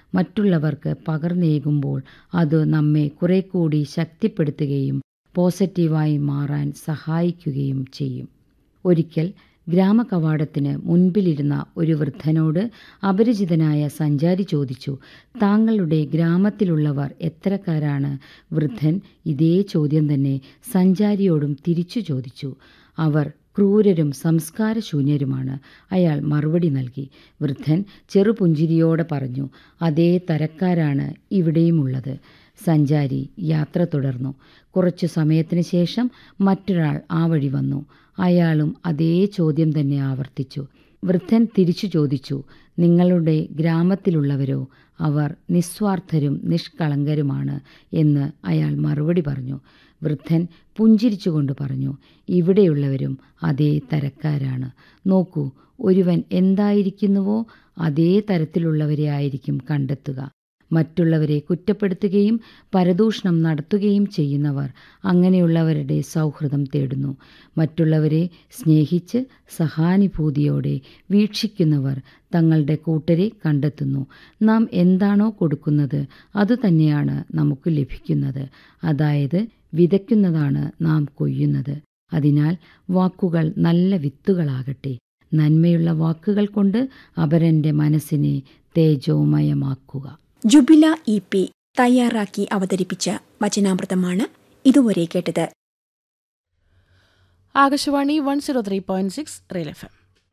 മറ്റുള്ളവർക്ക് പകർന്നേകുമ്പോൾ അത് നമ്മെ കുറെ കൂടി ശക്തിപ്പെടുത്തുകയും പോസിറ്റീവായി മാറാൻ സഹായിക്കുകയും ചെയ്യും ഒരിക്കൽ ഗ്രാമകവാടത്തിന് മുൻപിലിരുന്ന ഒരു വൃദ്ധനോട് അപരിചിതനായ സഞ്ചാരി ചോദിച്ചു താങ്കളുടെ ഗ്രാമത്തിലുള്ളവർ എത്രക്കാരാണ് വൃദ്ധൻ ഇതേ ചോദ്യം തന്നെ സഞ്ചാരിയോടും തിരിച്ചു ചോദിച്ചു അവർ ക്രൂരരും സംസ്കാരശൂന്യരുമാണ് അയാൾ മറുപടി നൽകി വൃദ്ധൻ ചെറുപുഞ്ചിരിയോടെ പറഞ്ഞു അതേ തരക്കാരാണ് ഇവിടെയുമുള്ളത് സഞ്ചാരി യാത്ര തുടർന്നു കുറച്ചു സമയത്തിന് ശേഷം മറ്റൊരാൾ ആ വഴി വന്നു അയാളും അതേ ചോദ്യം തന്നെ ആവർത്തിച്ചു വൃദ്ധൻ തിരിച്ചു ചോദിച്ചു നിങ്ങളുടെ ഗ്രാമത്തിലുള്ളവരോ അവർ നിസ്വാർത്ഥരും നിഷ്കളങ്കരുമാണ് എന്ന് അയാൾ മറുപടി പറഞ്ഞു വൃദ്ധൻ പുഞ്ചിരിച്ചുകൊണ്ട് പറഞ്ഞു ഇവിടെയുള്ളവരും അതേ തരക്കാരാണ് നോക്കൂ ഒരുവൻ എന്തായിരിക്കുന്നുവോ അതേ തരത്തിലുള്ളവരെ ആയിരിക്കും കണ്ടെത്തുക മറ്റുള്ളവരെ കുറ്റപ്പെടുത്തുകയും പരദൂഷണം നടത്തുകയും ചെയ്യുന്നവർ അങ്ങനെയുള്ളവരുടെ സൗഹൃദം തേടുന്നു മറ്റുള്ളവരെ സ്നേഹിച്ച് സഹാനുഭൂതിയോടെ വീക്ഷിക്കുന്നവർ തങ്ങളുടെ കൂട്ടരെ കണ്ടെത്തുന്നു നാം എന്താണോ കൊടുക്കുന്നത് അതുതന്നെയാണ് നമുക്ക് ലഭിക്കുന്നത് അതായത് വിതയ്ക്കുന്നതാണ് നാം കൊയ്യുന്നത് അതിനാൽ വാക്കുകൾ നല്ല വിത്തുകളാകട്ടെ നന്മയുള്ള വാക്കുകൾ കൊണ്ട് അപരന്റെ മനസ്സിനെ തേജോമയമാക്കുക ജുബില ഇ പി തയ്യാറാക്കി അവതരിപ്പിച്ച വചനാമൃതമാണ് ഇതുവരെ കേട്ടത് Akashvani one zero three point six റെയിൽ എഫ് എം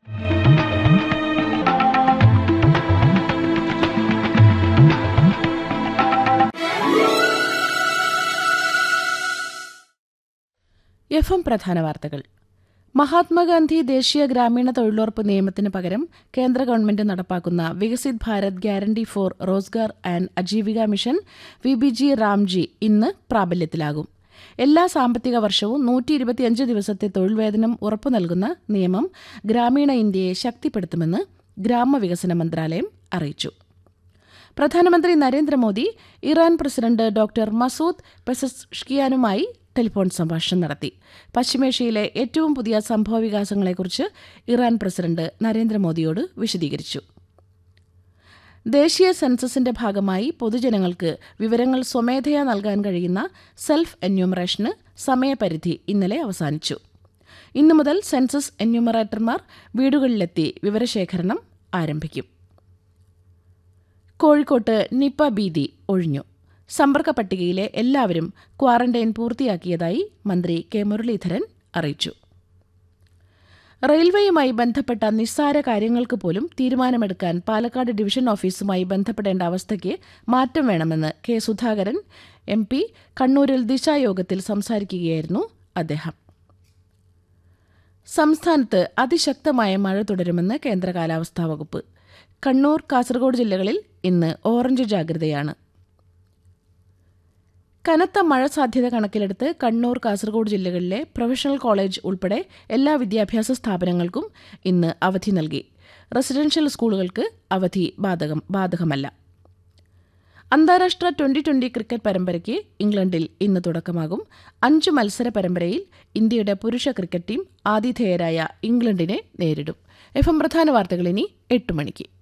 എഫ് എം പ്രധാന വാർത്തകൾ മഹാത്മാഗാന്ധി ദേശീയ ഗ്രാമീണ തൊഴിലുറപ്പ് നിയമത്തിന് പകരം കേന്ദ്ര ഗവൺമെന്റ് നടപ്പാക്കുന്ന Viksit Bharat guarantee for Rozgar and Ajeevika mission V B G Ramji ഇന്ന് പ്രാബല്യത്തിലാകും എല്ലാ സാമ്പത്തിക വർഷവും നൂറ്റി ഇരുപത്തിയഞ്ച് ദിവസത്തെ തൊഴിൽ വേതനം ഉറപ്പു നൽകുന്ന നിയമം ഗ്രാമീണ ഇന്ത്യയെ ശക്തിപ്പെടുത്തുമെന്ന് ഗ്രാമവികസന മന്ത്രാലയം അറിയിച്ചു പ്രധാനമന്ത്രി Narendra Modi Iran president doctor Masoud പെസഷ്കിയാനുമായി ടെലിഫോൺ സംഭാഷണം നടത്തി പശ്ചിമേഷ്യയിലെ ഏറ്റവും പുതിയ സംഭവവികാസങ്ങളെക്കുറിച്ച് ഇറാൻ പ്രസിഡന്റ് നരേന്ദ്രമോദിയോട് വിശദീകരിച്ചു ദേശീയ സെൻസസിന്റെ ഭാഗമായി പൊതുജനങ്ങൾക്ക് വിവരങ്ങൾ സ്വമേധയാ നൽകാൻ കഴിയുന്ന സെൽഫ് എന്യൂമറേഷന് സമയപരിധി ഇന്നലെ അവസാനിച്ചു ഇന്നു മുതൽ സെൻസസ് എന്യൂമറേറ്റർമാർ വീടുകളിലെത്തി വിവരശേഖരണം ആരംഭിക്കും കോഴിക്കോട്ട് നിപ്പ ഭീതി ഒഴിഞ്ഞു സമ്പർക്ക പട്ടികയിലെ എല്ലാവരും ക്വാറന്റൈൻ പൂർത്തിയാക്കിയതായി മന്ത്രി കെ മുരളീധരൻ അറിയിച്ചു റെയിൽവേയുമായി ബന്ധപ്പെട്ട നിസ്സാര കാര്യങ്ങൾക്ക് പോലും തീരുമാനമെടുക്കാൻ പാലക്കാട് ഡിവിഷൻ ഓഫീസുമായി ബന്ധപ്പെടേണ്ട അവസ്ഥയ്ക്ക് മാറ്റം വേണമെന്ന് കെ സുധാകരൻ എം പി കണ്ണൂരിൽ ദിശായോഗത്തിൽ സംസാരിക്കുകയായിരുന്നു അദ്ദേഹം സംസ്ഥാനത്ത് അതിശക്തമായ മഴ തുടരുമെന്ന് കേന്ദ്ര കാലാവസ്ഥാ വകുപ്പ് കണ്ണൂർ കാസർഗോഡ് ജില്ലകളിൽ ഇന്ന് ഓറഞ്ച് ജാഗ്രതയാണ് കനത്ത മഴ സാധ്യത കണക്കിലെടുത്ത് കണ്ണൂർ കാസർഗോഡ് ജില്ലകളിലെ പ്രൊഫഷണൽ കോളേജ് ഉൾപ്പെടെ എല്ലാ വിദ്യാഭ്യാസ സ്ഥാപനങ്ങൾക്കും ഇന്ന് അവധി നൽകി റെസിഡൻഷ്യൽ സ്കൂളുകൾക്ക് അവധി ബാധകം ബാധകമല്ല അന്താരാഷ്ട്ര ട്വന്റി ട്വന്റി ക്രിക്കറ്റ് പരമ്പരയ്ക്ക് ഇംഗ്ലണ്ടിൽ ഇന്ന് തുടക്കമാകും അഞ്ച് മത്സര പരമ്പരയിൽ ഇന്ത്യയുടെ പുരുഷ ക്രിക്കറ്റ് ടീം ആതിഥേയരായ ഇംഗ്ലണ്ടിനെ നേരിടും എഫ് എം പ്രധാന വാർത്തകൾ ഇനി എട്ട് മണിക്ക്